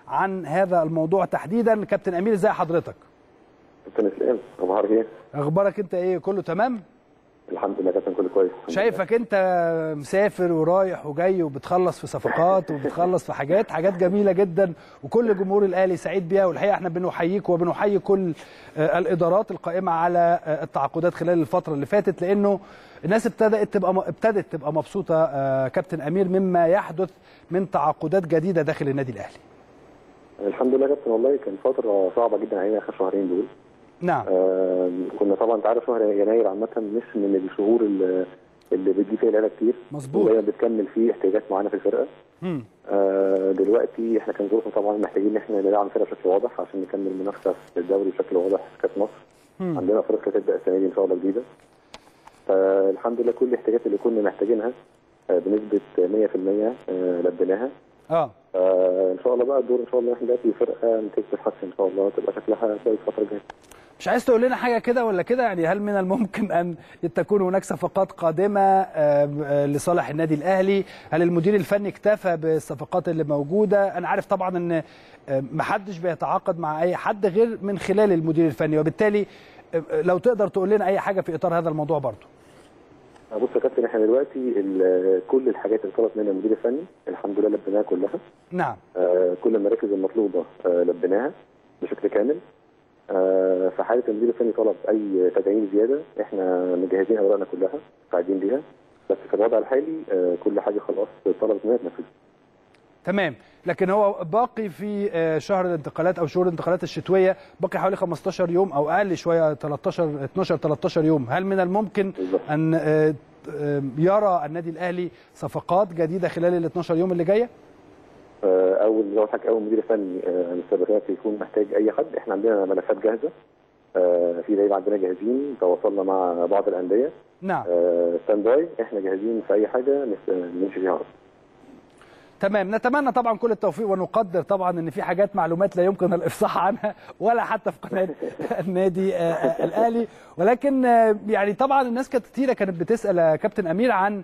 عن هذا الموضوع تحديدا كابتن امير ازي حضرتك كابتن اسلام اخبار ايه؟ اخبارك انت ايه كله تمام الحمد لله كابتن كله كويس شايفك انت مسافر ورايح وجاي وبتخلص في صفقات وبتخلص في حاجات حاجات جميله جدا وكل جمهور الاهلي سعيد بيها والحقيقه احنا بنحييك وبنحيي كل الادارات القائمه على التعاقدات خلال الفتره اللي فاتت لانه الناس ابتدات تبقى ابتدت تبقى مبسوطه كابتن امير مما يحدث من تعاقدات جديده داخل النادي الاهلي الحمد لله كابتن والله كان فتره صعبه جدا علينا اخر شهرين دول نعم آه كنا طبعا انت عارف شهر يناير عامه مش من الشهور اللي, اللي بتجي فيها لعيبه كتير مظبوط دايما بتكمل فيه احتياجات معينه في الفرقه مم. آه دلوقتي احنا كان ظروفنا طبعا محتاجين ان احنا ندعم الفرقه بشكل واضح عشان نكمل منافسه في الدوري بشكل واضح في كاس مصر مم. عندنا افريقيا تبدا السنه دي ان شاء الله جديده فالحمد لله كل الاحتياجات اللي كنا محتاجينها آه بنسبه 100% آه لبيناها اه آه ان شاء الله بقى الدور ان شاء الله احنا دلوقتي فرقه نتيجه تتحسن ان شاء الله تبقى شكلها كويس الفتره الجايه مش عايز تقول لنا حاجه كده ولا كده يعني هل من الممكن ان تكون هناك صفقات قادمه لصالح النادي الاهلي هل المدير الفني اكتفى بالصفقات اللي موجوده انا عارف طبعا ان محدش بيتعاقد مع اي حد غير من خلال المدير الفني وبالتالي لو تقدر تقول لنا اي حاجه في اطار هذا الموضوع برضه بص يا كابتن احنا دلوقتي كل الحاجات اللي طلبت منها المدير الفني الحمد لله لبيناها كلها نعم آه كل المراكز المطلوبه آه لبيناها بشكل كامل آه في حاله المدير الفني طلب اي تدعيم زياده احنا مجهزين اوراقنا كلها قاعدين بيها بس في الوضع الحالي آه كل حاجه خلاص طلبت منها تنفذ تمام لكن هو باقي في شهر الانتقالات او شهور الانتقالات الشتويه باقي حوالي 15 يوم او اقل شويه 13 12 13 يوم هل من الممكن بالظبط. ان يرى النادي الاهلي صفقات جديده خلال ال 12 يوم اللي جايه آه اول لو حضرتك اول مدير فني آه مستر يكون محتاج اي حد احنا عندنا ملفات جاهزه آه في لعيبه عندنا جاهزين تواصلنا مع بعض الانديه نعم ستاند باي احنا جاهزين في اي حاجه نمشي فيها تمام نتمنى طبعا كل التوفيق ونقدر طبعا ان في حاجات معلومات لا يمكن الافصاح عنها ولا حتى في قناه النادي الاهلي ولكن يعني طبعا الناس كتيره كانت بتسال يا كابتن امير عن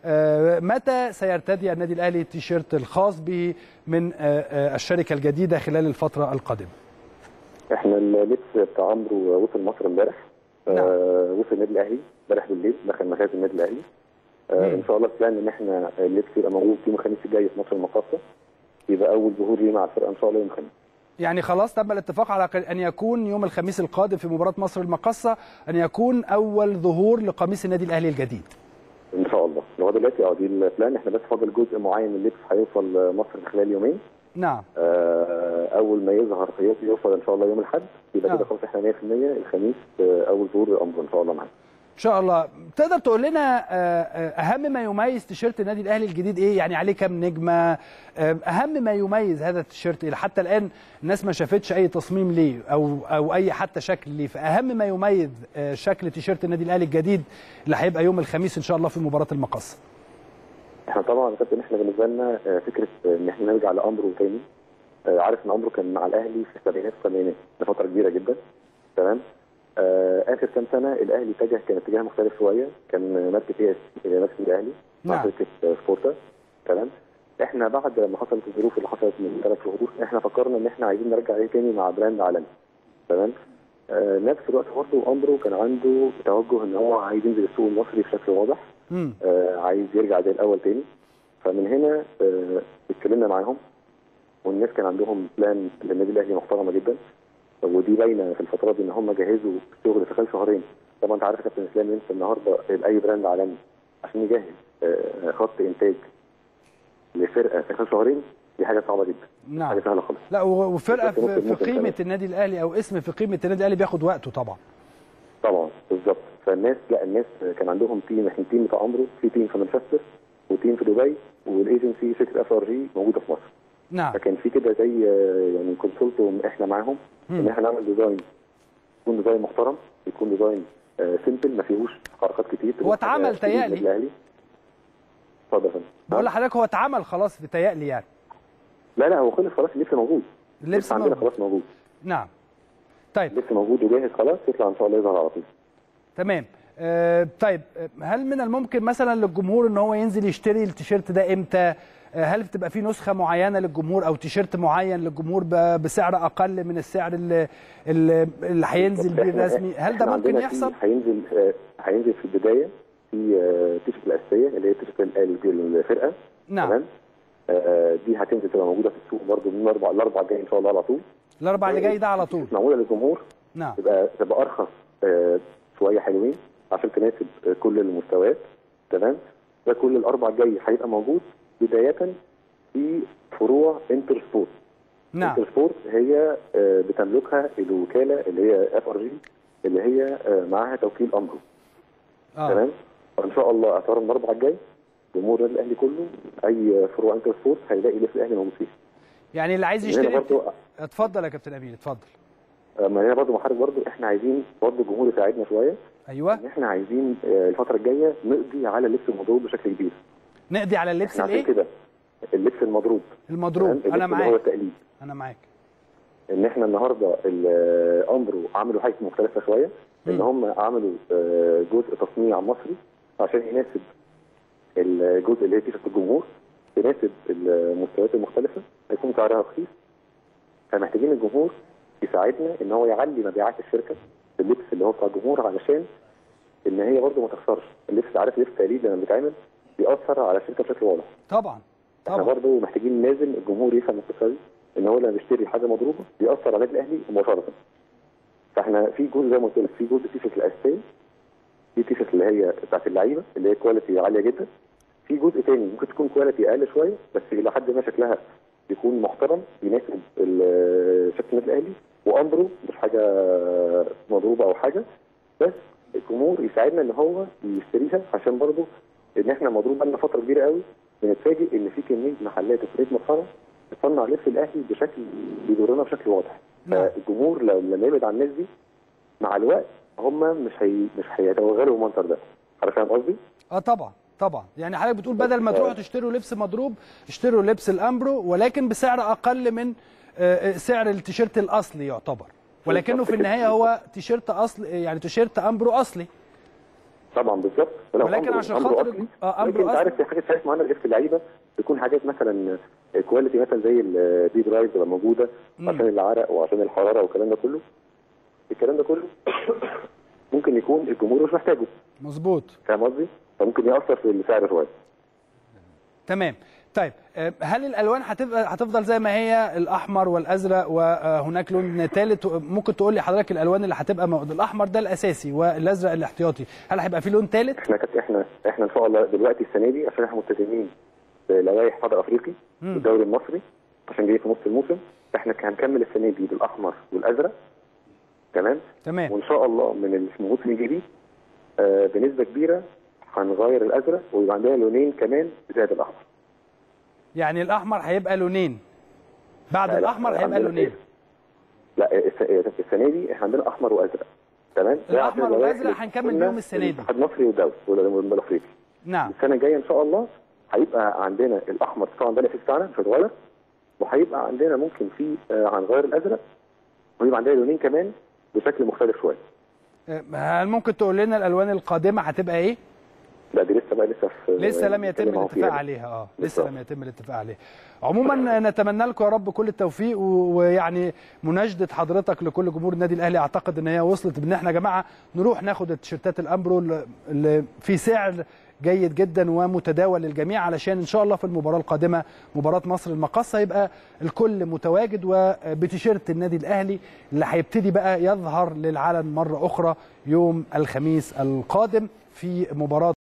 متى سيرتدي النادي الاهلي التيشيرت الخاص به من الشركه الجديده خلال الفتره القادمه احنا اللبس بتاع عمرو وصل مصر امبارح نعم. آه وصل النادي الاهلي امبارح بالليل دخل مخازن النادي الاهلي آه ان شاء الله بلان ان احنا اللبس يبقى موجود يوم الخميس الجاي في مصر المقاصه يبقى اول ظهور ليه مع الفرقه ان شاء الله يوم الخميس يعني خلاص تم الاتفاق على ان يكون يوم الخميس القادم في مباراه مصر المقاصه ان يكون اول ظهور لقميص النادي الاهلي الجديد ان شاء الله لغايه دلوقتي اه دي البلان احنا بس فاضل جزء معين من اللبس هيوصل مصر خلال يومين نعم آه اول ما يظهر يوصل ان شاء الله يوم الاحد يبقى نعم. كده خلاص احنا 100% الخميس آه اول ظهور الامر ان شاء الله معانا ان شاء الله تقدر تقول لنا اهم ما يميز تيشيرت النادي الاهلي الجديد ايه يعني عليه كام نجمه اهم ما يميز هذا التيشيرت إيه؟ حتى الان الناس ما شافتش اي تصميم ليه او او اي حتى شكل ليه فاهم ما يميز شكل تيشيرت النادي الاهلي الجديد اللي هيبقى يوم الخميس ان شاء الله في مباراه المقص احنا طبعا يا كابتن احنا بالنسبه لنا فكره ان احنا نرجع لامره تاني عارف ان عمره كان مع الاهلي في السبعينات والثمانينات لفتره كبيره جدا تمام آه اخر كام سنه الاهلي اتجه كان اتجاه مختلف شويه كان مركز ايه مركز الاهلي مع نعم. شركه سبورتا تمام احنا بعد ما حصلت الظروف اللي حصلت من ثلاث شهور احنا فكرنا ان احنا عايزين نرجع ايه تاني مع براند عالمي تمام آه نفس الوقت برضه امره كان عنده توجه ان هو عايز ينزل السوق المصري بشكل واضح مم. آه عايز يرجع زي الاول تاني فمن هنا آه اتكلمنا معاهم والناس كان عندهم بلان للنادي الاهلي محترمه جدا ودي باينه في الفترات دي ان هم جهزوا الشغل في خلال شهرين طبعا انت عارف يا كابتن اسلام انت النهارده اي براند عالمي عشان يجهز آه، خط انتاج لفرقه في خلال شهرين دي حاجه صعبه جدا نعم حاجه سهله خالص لا و- وفرقه ممكن- في, في ممكن قيمه كمان. النادي الاهلي او اسم في قيمه النادي الاهلي بياخد وقته طبعا طبعا بالظبط فالناس لا الناس كان عندهم تيم احنا تيم بتاع عمرو في تيم في مانشستر وتيم في دبي والايجنسي شركه اف ار جي موجوده في مصر نعم فكان في كده زي آه، يعني كونسلت احنا معاهم ان مم. احنا نعمل ديزاين يكون ديزاين محترم يكون ديزاين سيمبل ما فيهوش حركات كتير هو اتعمل تهيألي. الاهلي اتفضل يا فندم بقول لحضرتك هو اتعمل خلاص بيتهيألي يعني لا لا هو خلص خلاص اللبس موجود اللبس عندنا موجود. خلاص موجود نعم طيب اللبس موجود وجاهز خلاص يطلع ان شاء الله يظهر على طول تمام آه طيب آه، هل من الممكن مثلا للجمهور ان هو ينزل يشتري التيشيرت ده امتى آه، هل بتبقى في نسخه معينه للجمهور او تيشيرت معين للجمهور ب- بسعر اقل من السعر اللي اللي اللي هينزل بيه إحنا- الرسمي هل ده إحنا ممكن عندنا في- يحصل هينزل آه، هينزل في البدايه في آه، تيشرت الاساسيه اللي هي تيشرت ال- دي الفرقه نعم تمام آه، دي هتنزل تبقى موجوده في السوق برضو من الاربع الاربع الجاي ان شاء الله على طول الاربع اللي جاي ده على طول معموله للجمهور نعم تبقى تبقى ارخص آه، شويه حلوين عشان تناسب آه، كل المستويات تمام ده كل الاربع الجاي هيبقى موجود بدايه في فروع انتر سبورت نعم انتر سبورت هي آه، بتملكها الوكاله اللي هي اف ار جي اللي هي آه، معاها توكيل امره اه تمام فان شاء الله اعتبار من الاربع الجاي جمهور النادي الاهلي كله اي فروع انتر سبورت هيلاقي لبس الاهلي موجود فيه يعني اللي عايز هنا يشتري برضو اتفضل يا كابتن امين اتفضل ما هنا برضو محرك برضو احنا عايزين برضو الجمهور يساعدنا شويه ايوه ان احنا عايزين آه، الفتره الجايه نقضي على اللبس المضروب بشكل كبير نقضي على اللبس احنا عشان الايه كده اللبس المضروب المضروب تمام؟ انا اللبس اللي هو معاك التقليد انا معاك ان احنا النهارده ال- امرو عملوا حاجه مختلفه شويه ان مم. هم عملوا آه، جزء تصنيع مصري عشان يناسب الجزء اللي هي تيشرت الجمهور يناسب المستويات المختلفه هيكون سعرها رخيص فمحتاجين الجمهور يساعدنا ان هو يعلي مبيعات الشركه باللبس اللي هو بتاع الجمهور علشان ان هي برضه ما تخسرش اللبس عارف لبس تقليد لما بيتعمل بيأثر على الشركه بشكل واضح طبعا احنا طبعا برضه محتاجين لازم الجمهور يفهم القصه دي ان هو لما بيشتري حاجه مضروبه بيأثر على النادي الاهلي مباشره فاحنا في جزء زي ما قلت لك في جزء تيشرت الاساسيه في تيشرت اللي هي بتاعت اللعيبه اللي هي كواليتي عاليه جدا في جزء تاني ممكن تكون كواليتي اقل شويه بس الى حد ما شكلها يكون محترم يناسب ال- شكل النادي الاهلي وامره مش حاجه مضروبه او حاجه بس الجمهور يساعدنا ان هو يشتريها عشان برضه ان احنا مضروب بقالنا فتره كبيره قوي بنتفاجئ ان في كميه محلات وكميه مطعم بتصنع لبس الاهلي بشكل بيضرنا بشكل واضح نعم. فالجمهور لو- لما يبعد عن الناس دي مع الوقت هم مش هي مش هيتوغلوا المنظر ده حضرتك فاهم قصدي؟ اه طبعا طبعا يعني حضرتك بتقول بدل ما تروحوا تشتروا لبس مضروب اشتروا لبس الامبرو ولكن بسعر اقل من آه، آه، سعر التيشيرت الاصلي يعتبر ولكنه في النهايه هو تيشيرت اصل يعني تيشيرت امبرو اصلي طبعا بالظبط ولو ولكن أمره- عشان أمره خاطر أصلي، آه، أمره لكن انت أصلي. عارف في حاجات ساعات معانا لبس اللعيبه تكون حاجات مثلا كواليتي مثلا زي البي درايف تبقى موجوده مم. عشان العرق وعشان الحراره والكلام ده كله الكلام ده كله ممكن يكون الجمهور مش محتاجه مظبوط فاهم قصدي؟ فممكن ياثر في السعر شويه تمام طيب آه، هل الالوان هتبقى هتفضل زي ما هي الاحمر والازرق وهناك لون ثالث ممكن تقول لي حضرتك الالوان اللي هتبقى موجوده الاحمر ده الاساسي والازرق الاحتياطي هل هيبقى في لون ثالث احنا كانت احنا احنا ان شاء الله دلوقتي السنه دي عشان احنا ملتزمين بلوائح حضر افريقي مم. الدوري المصري عشان جاي في نص الموسم احنا هنكمل السنه دي بالاحمر والازرق تمام تمام وان شاء الله من الموسم الجديد آه بنسبه كبيره هنغير الازرق ويبقى عندنا لونين كمان زائد الاحمر يعني الاحمر هيبقى لونين بعد لا، لا، الاحمر هيبقى عندنا لونين لا الس- السنه دي احنا عندنا احمر وازرق تمام ده الأحمر عشان اللوائح والأزرق اللي هنكمل قلنا بيهم السنة دي. الاتحاد المصري والدوري والاتحاد الافريقي نعم السنه الجايه ان شاء الله هيبقى عندنا الاحمر طبعا ده الاساس بتاعنا مش هيتغير وهيبقى عندنا ممكن في آه، هنغير الازرق ويبقى عندنا لونين كمان بشكل مختلف شويه آه، هل ممكن تقول لنا الالوان القادمه هتبقى ايه لا دي لسه بقى لسه في لسه لم يتم بنتكلم معاهم الاتفاق فيها. عليها اه لسه بالظبط. لم يتم الاتفاق عليها عموما نتمنى لكم يا رب كل التوفيق و- ويعني مناشده حضرتك لكل جمهور النادي الاهلي اعتقد ان هي وصلت بان احنا يا جماعه نروح ناخد التيشيرتات الامبرو اللي- اللي في سعر جيد جدا ومتداول للجميع علشان ان شاء الله في المباراه القادمه مباراه مصر المقاصه يبقى الكل متواجد وبتيشيرت النادي الاهلي اللي هيبتدي بقى يظهر للعلن مره اخرى يوم الخميس القادم في مباراه